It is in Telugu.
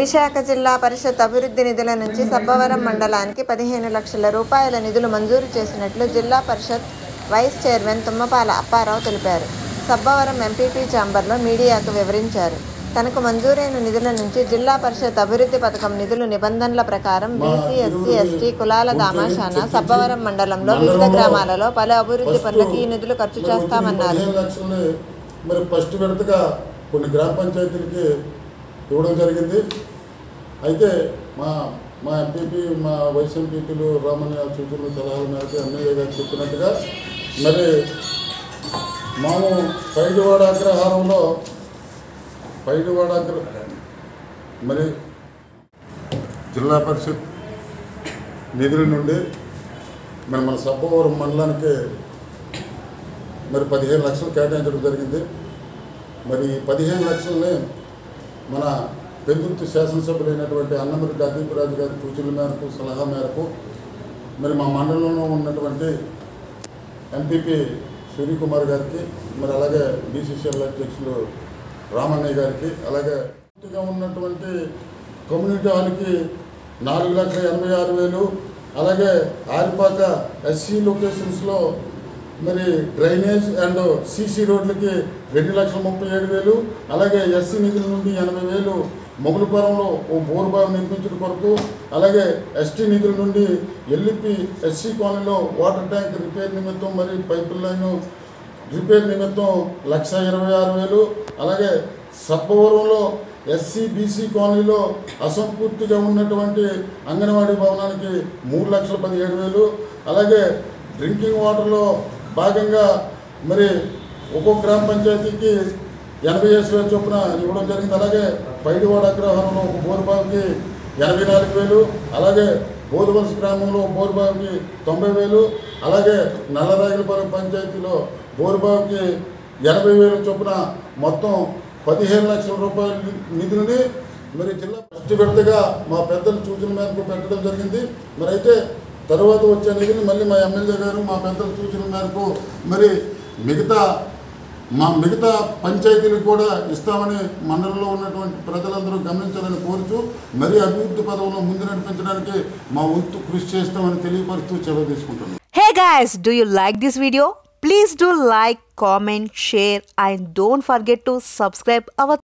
విశాఖ జిల్లా పరిషత్ అభివృద్ధి నిధుల నుంచి సబ్బవరం మండలానికి పదిహేను లక్షల రూపాయల నిధులు మంజూరు చేసినట్లు జిల్లా పరిషత్ వైస్ చైర్మన్ తుమ్మపాల అప్పారావు తెలిపారు సబ్బవరం ఎంపీపీ ఛాంబర్లో మీడియాకు వివరించారు తనకు మంజూరైన నిధుల నుంచి జిల్లా పరిషత్ అభివృద్ధి పథకం నిధులు నిబంధనల ప్రకారం బీసీ ఎస్సీ ఎస్టీ కులాల దామాషాన సబ్బవరం మండలంలో వివిధ గ్రామాలలో పలు అభివృద్ధి పనులకు ఈ నిధులు ఖర్చు చేస్తామన్నారు పదిహేను లక్షలని మరి ఫస్ట్ విడతగా కొన్ని గ్రామ పంచాయతీలకి ఇవ్వడం జరిగింది అయితే మా మా ఎంపీపీ మా వైస్ ఎంపీపీలు రామయ్య సూచనలు సలహాల మేరకు ఎమ్మెల్యే గారు చెప్పినట్టుగా మరి మాము పైడివాడ అగ్రహారంలో పైడివాడ అగ్ర మరి జిల్లా పరిషత్ నిధుల నుండి మరి మన సబ్బవరం మండలానికి మరి పదిహేను లక్షలు కేటాయించడం జరిగింది మరి ఈ పదిహేను లక్షలని మన పెందుర్తి శాసనసభ్యులైనటువంటి అన్నమరెడ్డి అదీపరాజు గారి సూచనల మేరకు సలహా మేరకు మరి మా మండలంలో ఉన్నటువంటి ఎంపీపీ సూర్యకుమార్ గారికి మరి అలాగే బీసీసీఎల్ అధ్యక్షులు రామన్నయ్య గారికి అలాగే పూర్తిగా ఉన్నటువంటి కమ్యూనిటీ హాల్కి నాలుగు లక్షల ఎనభై ఆరు వేలు అలాగే ఆరిపాక ఎస్సీ లొకేషన్స్లో మరి డ్రైనేజ్ అండ్ సీసీ రోడ్లకి రెండు లక్షల ముప్పై ఏడు వేలు అలాగే ఎస్సీ నిధుల నుండి ఎనభై వేలు మొగులపురంలో ఓ బోరు బావి నిర్మించడం కొరకు అలాగే ఎస్టీ నిధుల నుండి ఎల్లిపి ఎస్సీ కాలనీలో వాటర్ ట్యాంక్ రిపేర్ నిమిత్తం మరి పైపుల లైన్ రిపేర్ నిమిత్తం లక్ష ఇరవై ఆరు వేలు అలాగే సబ్బవరంలో ఎస్సీ బీసీ కాలనీలో అసంపూర్తిగా ఉన్నటువంటి అంగన్వాడీ భవనానికి మూడు లక్షల పదిహేడు వేలు అలాగే డ్రింకింగ్ వాటర్లో భాగంగా మరి ఒక్కొక్క గ్రామ పంచాయతీకి ఎనభై ఏసు వేల చొప్పున ఇవ్వడం జరిగింది అలాగే పైడివాడ అగ్రహారంలో ఒక బోరుబావికి ఎనభై నాలుగు వేలు అలాగే బోధవలస గ్రామంలో బోరుబావికి తొంభై వేలు అలాగే నల్లరాగిలపాలెం పంచాయతీలో బోరుబావికి ఎనభై వేల చొప్పున మొత్తం పదిహేను లక్షల రూపాయల నిధులని మరి జిల్లా ఫస్ట్ విడతగా మా పెద్దల సూచన మేరకు పెట్టడం జరిగింది మరి అయితే తర్వాత వచ్చే నిధిని మళ్ళీ మా ఎమ్మెల్యే గారు మా పెద్దల సూచన మేరకు మరి మిగతా మా మిగతా పంచాయతీలకు కూడా ఇస్తామని మండలంలో ఉన్నటువంటి ప్రజలందరూ గమనించాలని కోరుచు మరీ అభివృద్ధి పదంలో ముందు నడిపించడానికి మా వంతు కృషి చేస్తామని తెలియపరుస్తూ సెలవు తీసుకుంటున్నాను Hey guys, do you like this video? Please do like, comment, share and don't forget to subscribe our